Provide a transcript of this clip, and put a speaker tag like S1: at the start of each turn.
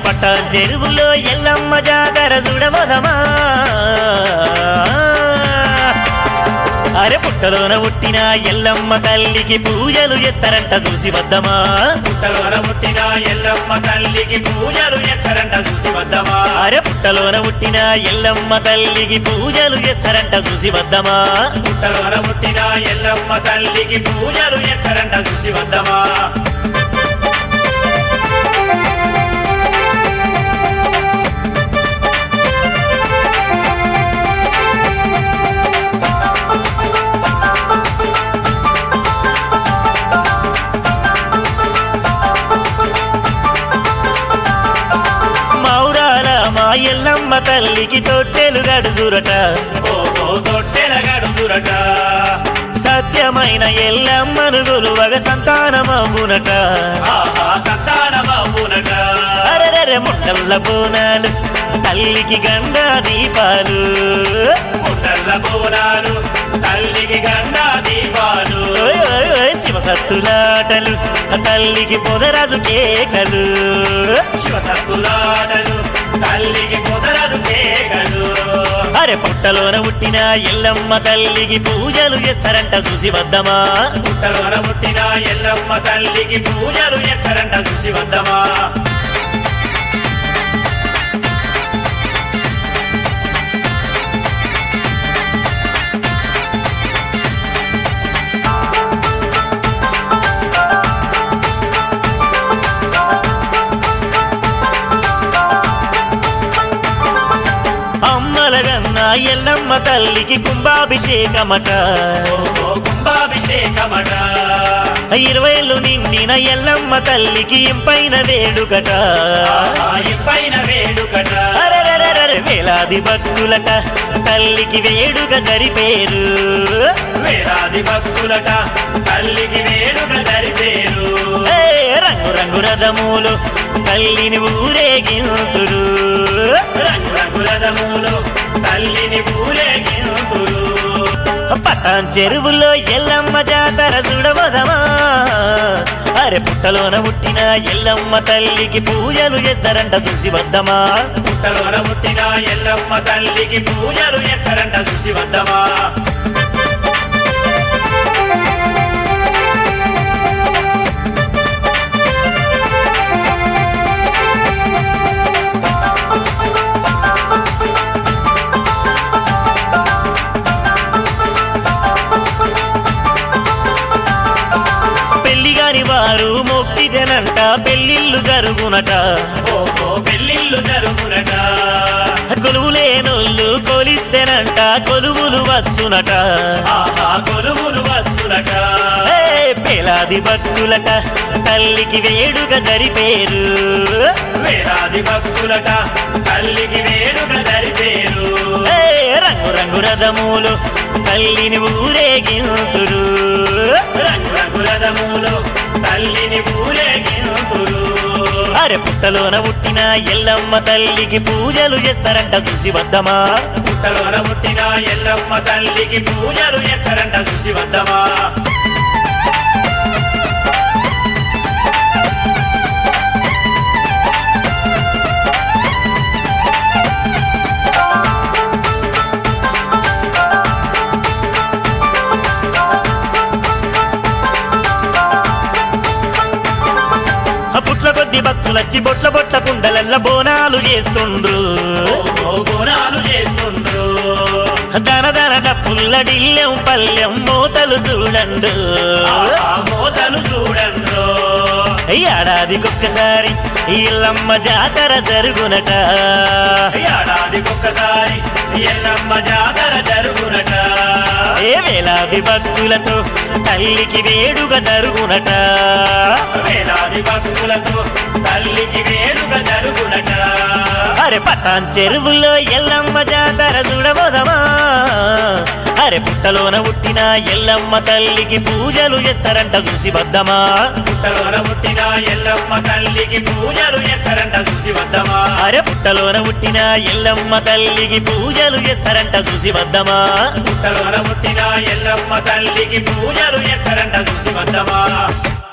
S1: పట్ట చెరువులో ఎల్లమ్మ జాతర చూడబోదమా అరే పుట్టలోన పుట్టిన ఎల్లమ్మ తల్లికి పూజలు చేస్తారంట చూసి వద్దమా
S2: పుట్టలోన పుట్టిన ఎల్లమ్మ తల్లికి పూజలు చేస్తారంట చూసి వద్దమా
S1: అరే పుట్టలోన పుట్టిన ఎల్లమ్మ తల్లికి పూజలు చేస్తారంట చూసి వద్దమా
S2: పుట్టలోన పుట్టిన ఎల్లమ్మ తల్లికి పూజలు చేస్తారంట చూసి వద్దమా
S1: మౌరాల మా ఎల్లమ్మ తల్లికి తొట్టెలు గడుదురట
S2: ఓహో తొట్టెల గడుదురట
S1: సత్యమైన ఎల్లమ్మను గొలువగ సంతానమవునట
S2: ఆహా సంతానమవునట
S1: అరెరెరె ముట్టల్ల బోనాలు తల్లికి గండ దీపాలు
S2: పుట్టల్ల బోనాలు తల్లికి గండా దీపాలు
S1: ఓయ్ ఓయ్ ఓయ్ శివసత్తులాటలు తల్లికి పొదరాజు కేకలు
S2: శివసత్తులాటలు తల్లికి కుదరదు కేకలు
S1: అరె పుట్టలోన పుట్టిన ఎల్లమ్మ తల్లికి పూజలు చేస్తారంట చూసి వద్దమా
S2: పుట్టలోన పుట్టిన ఎల్లమ్మ తల్లికి పూజలు చేస్తారంట చూసి వద్దమా
S1: అమ్మలగన్న ఎల్లమ్మ తల్లికి కుంభాభిషేకమట
S2: ఓ కుంభాభిషేకమట
S1: ఇరవైలు నిండిన ఎల్లమ్మ తల్లికి ఇంపైన వేడుకట
S2: ఆహా, ఇంపైన వేడుకట
S1: అరెరెరెరెరె వేలాది భక్తులట తల్లికి వేడుక జరిపేరు
S2: వేలాది భక్తులట తల్లికి వేడుక జరిపేరు
S1: ఏ రంగు రంగు రథములు తల్లిని ఊరేగింతురు
S2: రంగు రంగులదములు తల్లిని ఊరేగింతురు
S1: పటాన్ చెరువులో ఎల్లమ్మ జాతర చూడబోదమా అరే పుట్టలోన పుట్టిన ఎల్లమ్మ తల్లికి పూజలు చేస్తారంట చూసి వద్దమా
S2: పుట్టలోన పుట్టిన ఎల్లమ్మ తల్లికి పూజలు చేస్తారంట చూసి వద్దమా
S1: పెళ్లి గాని వారు మొక్కితేనంట పెళ్లిళ్ళు జరుగునట
S2: ఓహో పెళ్ళిళ్ళు జరుగునట
S1: కొలువులేనోళ్ళు కొలిస్తేనంట కొలువులు వచ్చునట
S2: ఆహా కొలువులు వచ్చునట
S1: ఏ పేలాది భక్తులట తల్లికి వేడుక జరిపేరు
S2: వేలాది భక్తులట తల్లికి వేడుక జరిపేరు
S1: ఏ రంగు రంగు రథములు తల్లిని ఊరేగింతురు
S2: రంగు రంగులదములు తల్లిని ఊరేగింతురు
S1: అరే పుట్టలోన పుట్టిన ఎల్లమ్మ తల్లికి పూజలు చేస్తారంట చూసి వద్దమా
S2: పుట్టలోన పుట్టిన ఎల్లమ్మ తల్లికి పూజలు చేస్తారంట చూసి వద్దమా
S1: ఆ పుట్ల కొద్ది భక్తులచ్చి బొట్ల బొట్ల కుండలల్ల బోనాలు చేస్తుండ్రు
S2: ఓ గుణాలు చేస్తుండ్రు
S1: దన దన డప్పుల్ల డిల్లెం పల్లెం మూతలు చూడండు
S2: ఆ మోతలు చూడండ్రు
S1: ఏడాదికొక్కసారి ఇల్లమ్మ జాతర జరుగునట
S2: ఏడాదికొక్కసారి ఎల్లమ్మ జాతర జరుగునట
S1: ఏ వేలాది భక్తులతో తల్లికి వేడుక జరుగునట
S2: వేలాది భక్తులతో తల్లికి వేడుక జరుగునట
S1: అరే పటాన్ చెరువులో ఎల్లమ్మ జాతర చూడబోదమా అరే పుట్టలోన పుట్టిన ఎల్లమ్మ తల్లికి పూజలు చేస్తారంట చూసి వద్దమా
S2: పుట్టలోన పుట్టిన ఎల్లమ్మ తల్లికి పూజలు చేస్తారంట చూసి వద్దమా
S1: అరే పుట్టలోన పుట్టిన ఎల్లమ్మ తల్లికి పూజలు చేస్తారంట చూసి వద్దమా
S2: పుట్టలోన పుట్టిన ఎల్లమ్మ తల్లికి పూజలు చేస్తారంట చూసి వద్దమా